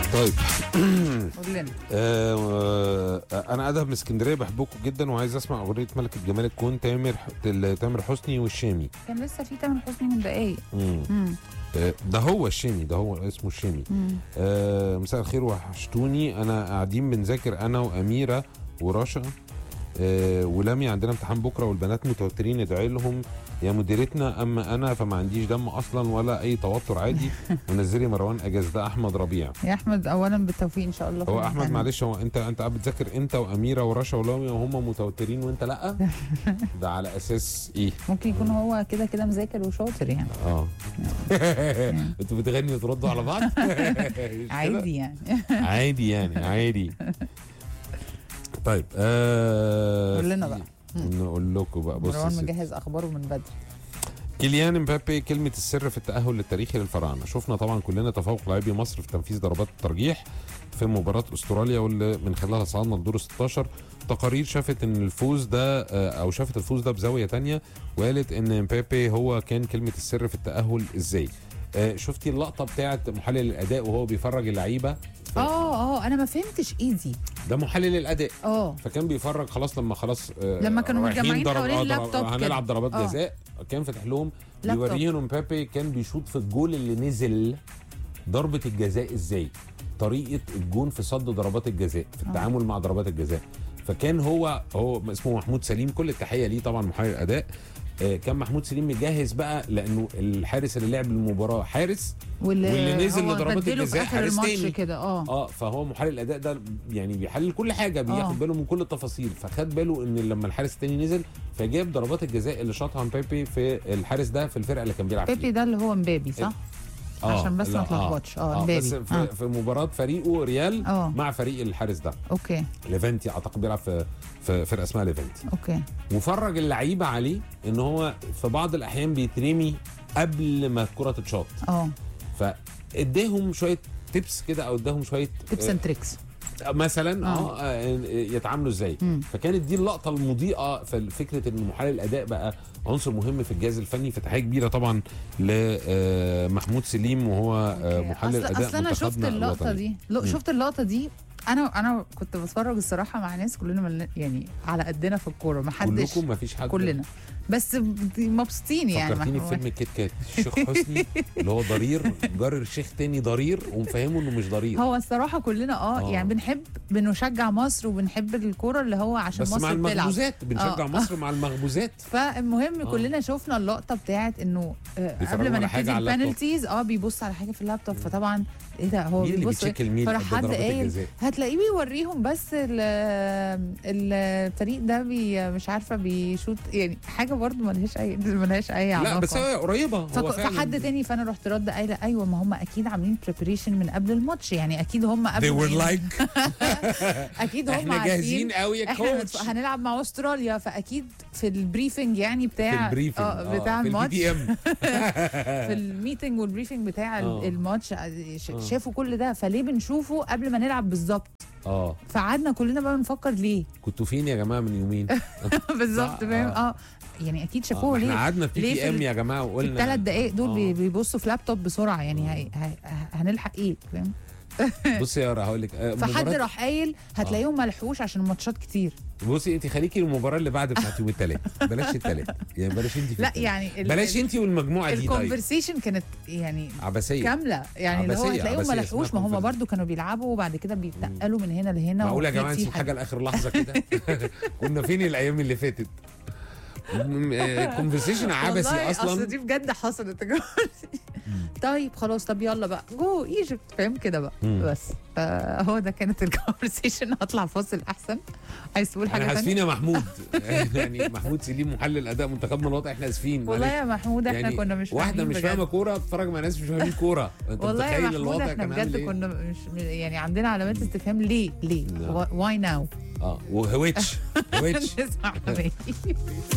طيب قول لنا آه انا ادهم من اسكندريه بحبكم جدا وعايز اسمع اغنيه ملكه جمال الكون تامر تامر حسني والشامي كان لسه في تامر حسني من دقايق مم. مم. آه، ده هو الشامي ده هو اسمه الشامي مم. آه مساء الخير وحشتوني انا قاعدين بنذاكر انا واميره ورشا آه ولمي عندنا امتحان بكره والبنات متوترين ادعي لهم يا مديرتنا اما انا فما عنديش دم اصلا ولا اي توتر عادي ونزلي مروان اجاز ده احمد ربيع يا احمد اولا بالتوفيق ان شاء الله في هو احمد الامتحان. معلش هو انت انت قاعد بتذاكر انت واميره ورشا ولمي وهم متوترين وانت لا ده على اساس ايه ممكن يكون هو كده كده مذاكر وشاطر يعني اه انتوا بتغني وتردوا على بعض مش كده؟ عادي يعني عادي يعني عادي طيب آه قول لنا بقى. نقول لكم بقى بص يا مروان ستي. مجهز اخباره من بدري كيليان امبابي كلمة السر في التأهل التاريخي للفراعنة شفنا طبعا كلنا تفوق لاعبي مصر في تنفيذ ضربات الترجيح في مباراة استراليا واللي من خلالها صعدنا لدور 16 تقارير شافت ان الفوز ده آه، او شافت الفوز ده بزاوية تانية وقالت ان امبابي هو كان كلمة السر في التأهل ازاي آه، شفتي اللقطة بتاعت محلل الأداء وهو بيفرج اللعيبة اه اه انا ما فهمتش ايه دي ده محلل الأداء اه فكان بيفرج خلاص لما خلاص آه، لما كانوا رايحين متجمعين ضرب- حوالين آه، ضرب- اللابتوب آه، كده. هنلعب ضربات آه. جزاء كان فاتح لهم لابتوب. بيوريهم مبابي كان بيشوط في الجول اللي نزل ضربة الجزاء ازاي طريقة الجون في صد ضربات الجزاء في التعامل مع ضربات الجزاء فكان هو هو اسمه محمود سليم كل التحية ليه طبعا محلل الأداء آه، كان محمود سليم مجهز بقى لانه الحارس اللي لعب المباراه حارس واللي, واللي نزل هو لضربات بدله الجزاء في اخر حارس الماتش تاني. كده اه اه فهو محلل الاداء ده يعني بيحلل كل حاجه بياخد آه. باله من كل التفاصيل فخد باله ان لما الحارس التاني نزل فجاب ضربات الجزاء اللي شاطها مبابي في الحارس ده في الفرقه اللي كان بيلعب بيبي فيها ده اللي هو مبابي صح؟ عشان بس لا، ما تلخبطش. آه، اه مبابي. بس في, آه. في مباراه فريقه ريال آه. مع فريق الحارس ده اوكي ليفانتي اعتقد بيلعب في في فرقه اسمها ليفانتي اوكي وفرج اللعيبه عليه ان هو في بعض الاحيان بيترمي قبل ما الكره تتشاط اه فاداهم شويه تيبس كده او اداهم شويه تيبس اند تريكس مثلا آه. اه آه، يتعاملوا ازاي مم. فكانت دي اللقطه المضيئه في فكره ان محلل الاداء بقى عنصر مهم في الجهاز الفني فتحيه كبيره طبعا لمحمود سليم وهو آه، محلل أصل, اداء اصل انا شفت منتخبنا اللقطه الوطني. دي لو شفت اللقطه دي انا انا كنت بتفرج الصراحه مع ناس كلنا ملنا يعني على قدنا في الكوره ما حدش كلكم ما فيش حد كلنا بس مبسوطين يعني فكرتيني ما- في فيلم كيت كات الشيخ حسني اللي هو ضرير جار شيخ تاني ضرير ومفهمه انه مش ضرير هو الصراحه كلنا اه, آه. يعني بنحب بنشجع مصر وبنحب الكوره اللي هو عشان بس مع مصر بتلعب المخبوزات بنشجع آه. مصر مع المخبوزات فالمهم آه. كلنا شفنا اللقطه بتاعت انه آه، بيفرجوا قبل ما على حاجة نبتدي على اللابتوب. البنالتيز اه بيبص على حاجه في اللابتوب فطبعا ايه ده هو مين اللي بيبص بيتشيك الميل فراح قبل حد ضربات قايل الجزاء هتلاقيه بيوريهم بس ال- الفريق ده بي مش عارفه بيشوط يعني حاجه برضو ملهاش اي ملهاش اي علاقه لا بس هي قريبه هو فك- فعلا فحد تاني فانا رحت رد قايله ايوه ما هم اكيد عاملين بريبريشن من قبل الماتش يعني اكيد هم قبل They ما were ين- like اكيد هم احنا جاهزين قوي يا احنا كوتش هنتف- هنلعب مع استراليا فاكيد في البريفنج يعني في بتاع البريفنج اه بتاع في الماتش البي ام في الميتنج والبريفنج بتاع ال- آه. الماتش ش- آه. شافوا كل ده فليه بنشوفه قبل ما نلعب بالظبط اه فقعدنا كلنا بقى نفكر ليه كنتوا فين يا جماعه من يومين بالظبط آه. فاهم اه يعني اكيد آه، شافوه احنا ليه قعدنا في ليه بي في ام ال- يا جماعه في وقلنا الثلاث دقايق دول آه. بي- بيبصوا في لابتوب بسرعه يعني هي هي هنلحق ايه فاهم بصي يا يارا هقول لك آه، فحد مباراة- راح قايل هتلاقيهم ملحوش عشان الماتشات كتير بصي انت خليكي المباراه اللي بعد بتاعت يوم الثلاث بلاش الثلاث يعني بلاش انت في لا التلات. يعني ال- بلاش انت والمجموعه دي طيب الكونفرسيشن كانت يعني عبثيه كامله يعني اللي هو عبثية، هتلاقيهم عبثية ملحقوش اسمها ما هم conversation. برضو كانوا بيلعبوا وبعد كده بيتنقلوا من هنا لهنا معقول يا جماعه وفي نسيب حاجه لاخر لحظه كده كنا فين الايام اللي فاتت كونفرسيشن عبثي والله اصل اصلا دي بجد حصلت يا جماعة. طيب خلاص طب يلا بقى جو ايجيبت فاهم كده بقى مم. بس فهو ده كانت الكونفرسيشن هطلع فاصل احسن عايز تقول حاجه احنا ثانيه اسفين يا محمود يعني محمود سليم محلل اداء منتخبنا الوطني احنا اسفين والله معلش. يا محمود احنا يعني كنا مش واحده فاهمين مش بجد. فاهمه كوره بتتفرج مع ناس مش فاهمين كوره انت والله يا متخيل محمود الوضع احنا كان بجد عامل ايه كنا مش يعني عندنا علامات استفهام ليه ليه لا. واي ناو اه وهويتش هويتش نسمع أغنية.